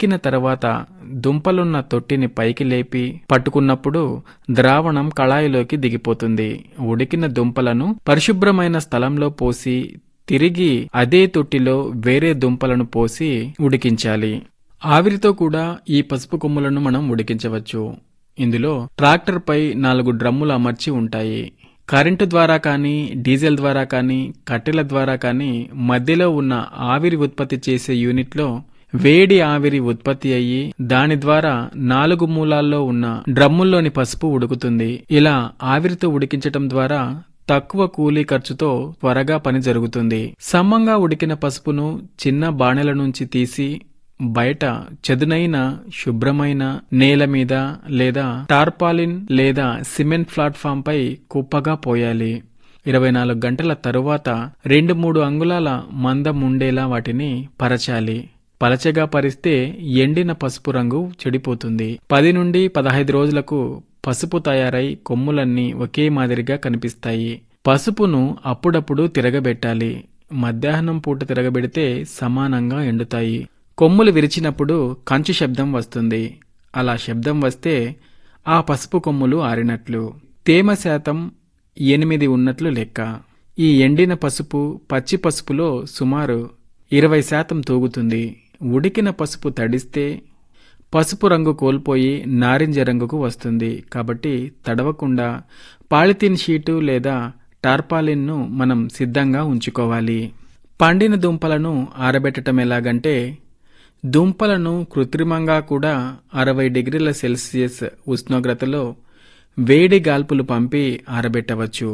ఉడికిన తర్వాత దుంపలున్న తొట్టిని పైకి లేపి పట్టుకున్నప్పుడు ద్రావణం కళాయిలోకి దిగిపోతుంది ఉడికిన దుంపలను పరిశుభ్రమైన స్థలంలో పోసి తిరిగి అదే తొట్టిలో వేరే దుంపలను పోసి ఉడికించాలి ఆవిరితో కూడా ఈ పసుపు కొమ్ములను మనం ఉడికించవచ్చు ఇందులో ట్రాక్టర్పై నాలుగు డ్రమ్ములు అమర్చి ఉంటాయి కరెంటు ద్వారా కానీ డీజిల్ ద్వారా కానీ కట్టెల ద్వారా కానీ మధ్యలో ఉన్న ఆవిరి ఉత్పత్తి చేసే యూనిట్లో వేడి ఆవిరి ఉత్పత్తి అయ్యి దాని ద్వారా నాలుగు మూలాల్లో ఉన్న డ్రమ్ముల్లోని పసుపు ఉడుకుతుంది ఇలా ఆవిరితో ఉడికించటం ద్వారా తక్కువ కూలీ ఖర్చుతో త్వరగా పని జరుగుతుంది సమ్మంగా ఉడికిన పసుపును చిన్న బాణెల నుంచి తీసి బయట చదునైన శుభ్రమైన నేల మీద లేదా టార్పాలిన్ లేదా సిమెంట్ ప్లాట్ఫామ్ పై కుప్పగా పోయాలి ఇరవై నాలుగు గంటల తరువాత రెండు మూడు అంగుళాల మందం ఉండేలా వాటిని పరచాలి పలచగా పరిస్తే ఎండిన పసుపు రంగు చెడిపోతుంది పది నుండి పదహైదు రోజులకు పసుపు తయారై కొమ్ములన్నీ ఒకే మాదిరిగా కనిపిస్తాయి పసుపును అప్పుడప్పుడు తిరగబెట్టాలి మధ్యాహ్నం పూట తిరగబెడితే సమానంగా ఎండుతాయి కొమ్ములు విరిచినప్పుడు కంచు శబ్దం వస్తుంది అలా శబ్దం వస్తే ఆ పసుపు కొమ్ములు ఆరినట్లు తేమ శాతం ఎనిమిది ఉన్నట్లు లెక్క ఈ ఎండిన పసుపు పచ్చి పసుపులో సుమారు ఇరవై శాతం తూగుతుంది ఉడికిన పసుపు తడిస్తే పసుపు రంగు కోల్పోయి నారింజ రంగుకు వస్తుంది కాబట్టి తడవకుండా పాలిథిన్ షీటు లేదా టార్పాలిన్ను మనం సిద్ధంగా ఉంచుకోవాలి పండిన దుంపలను ఆరబెట్టడం ఎలాగంటే దుంపలను కృత్రిమంగా కూడా అరవై డిగ్రీల సెల్సియస్ ఉష్ణోగ్రతలో వేడి గాల్పులు పంపి ఆరబెట్టవచ్చు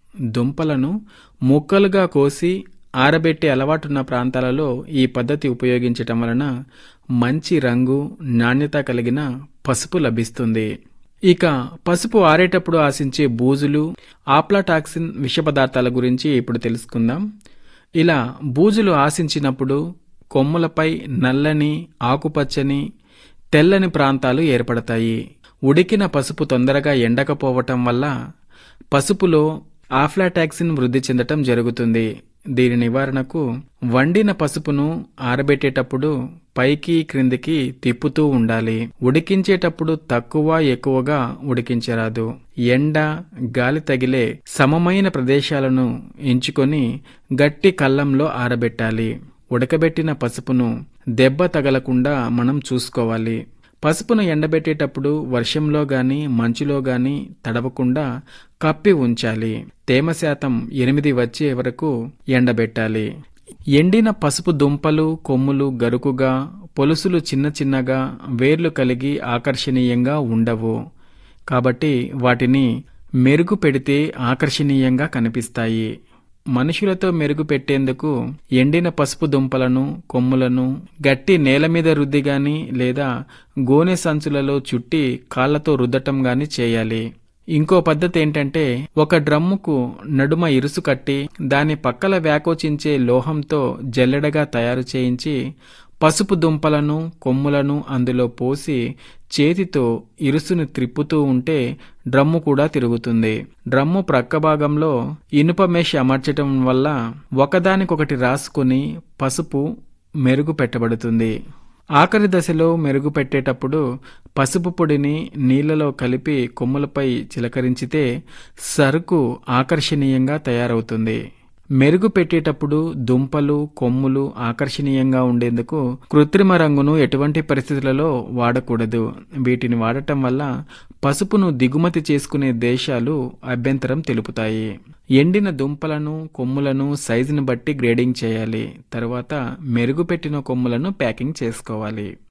దుంపలను ముక్కలుగా కోసి ఆరబెట్టే అలవాటున్న ప్రాంతాలలో ఈ పద్ధతి ఉపయోగించటం వలన మంచి రంగు నాణ్యత కలిగిన పసుపు లభిస్తుంది ఇక పసుపు ఆరేటప్పుడు ఆశించే బూజులు ఆప్లాటాక్సిన్ విష పదార్థాల గురించి ఇప్పుడు తెలుసుకుందాం ఇలా బూజులు ఆశించినప్పుడు కొమ్ములపై నల్లని ఆకుపచ్చని తెల్లని ప్రాంతాలు ఏర్పడతాయి ఉడికిన పసుపు తొందరగా ఎండకపోవటం వల్ల పసుపులో ఆఫ్లాటాక్సిన్ వృద్ధి చెందటం జరుగుతుంది దీని నివారణకు వండిన పసుపును ఆరబెట్టేటప్పుడు పైకి క్రిందికి తిప్పుతూ ఉండాలి ఉడికించేటప్పుడు తక్కువ ఎక్కువగా ఉడికించరాదు ఎండ గాలి తగిలే సమమైన ప్రదేశాలను ఎంచుకొని గట్టి కల్లంలో ఆరబెట్టాలి ఉడకబెట్టిన పసుపును దెబ్బ తగలకుండా మనం చూసుకోవాలి పసుపును ఎండబెట్టేటప్పుడు వర్షంలో గాని మంచులో గాని తడవకుండా కప్పి ఉంచాలి తేమ శాతం ఎనిమిది వచ్చే వరకు ఎండబెట్టాలి ఎండిన పసుపు దుంపలు కొమ్ములు గరుకుగా పొలుసులు చిన్న చిన్నగా వేర్లు కలిగి ఆకర్షణీయంగా ఉండవు కాబట్టి వాటిని మెరుగు పెడితే ఆకర్షణీయంగా కనిపిస్తాయి మనుషులతో మెరుగు పెట్టేందుకు ఎండిన పసుపు దుంపలను కొమ్ములను గట్టి నేల మీద రుద్ది గాని లేదా గోనె సంచులలో చుట్టి కాళ్లతో రుద్దటం గాని చేయాలి ఇంకో పద్ధతి ఏంటంటే ఒక డ్రమ్ముకు నడుమ ఇరుసు కట్టి దాని పక్కల వ్యాకోచించే లోహంతో జల్లెడగా తయారు చేయించి పసుపు దుంపలను కొమ్ములను అందులో పోసి చేతితో ఇరుసును త్రిప్పుతూ ఉంటే డ్రమ్ము కూడా తిరుగుతుంది డ్రమ్ము ప్రక్క భాగంలో ఇనుప మెష్ అమర్చటం వల్ల ఒకదానికొకటి రాసుకుని పసుపు మెరుగు పెట్టబడుతుంది ఆఖరి దశలో మెరుగు పెట్టేటప్పుడు పసుపు పొడిని నీళ్లలో కలిపి కొమ్ములపై చిలకరించితే సరుకు ఆకర్షణీయంగా తయారవుతుంది మెరుగు పెట్టేటప్పుడు దుంపలు కొమ్ములు ఆకర్షణీయంగా ఉండేందుకు కృత్రిమ రంగును ఎటువంటి పరిస్థితులలో వాడకూడదు వీటిని వాడటం వల్ల పసుపును దిగుమతి చేసుకునే దేశాలు అభ్యంతరం తెలుపుతాయి ఎండిన దుంపలను కొమ్ములను సైజును బట్టి గ్రేడింగ్ చేయాలి తర్వాత మెరుగు పెట్టిన కొమ్ములను ప్యాకింగ్ చేసుకోవాలి